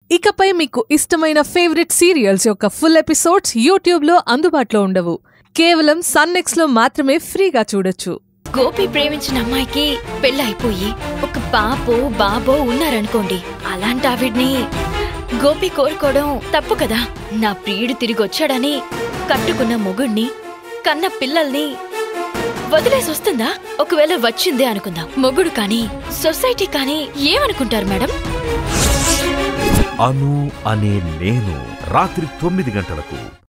ఇకపై మీకు ఇష్టమైన ఫేవరెట్ సీరియల్స్ యొక్క ఫుల్ ఎపిసోడ్స్ యూట్యూబ్లో అందుబాటులో ఉండవు కేవలం సన్నెక్స్లో మాత్రమే ఫ్రీగా చూడొచ్చు గోపి ప్రేమించిన అమ్మాయికి పెళ్ళైపోయి ఒక పాపో బాబో ఉన్నారనుకోండి అలాంటి ఆవిడ్ని గోపి కోరుకోవడం తప్పు కదా నా ప్రియుడు తిరిగి వచ్చాడని కట్టుకున్న మొగుణ్ణి కన్న పిల్లల్ని వదిలేసి వస్తుందా ఒకవేళ వచ్చిందే అనుకుందాం మొగుడు కానీ సొసైటీ కానీ ఏమనుకుంటారు మేడం అను అనే నేను రాత్రి తొమ్మిది గంటలకు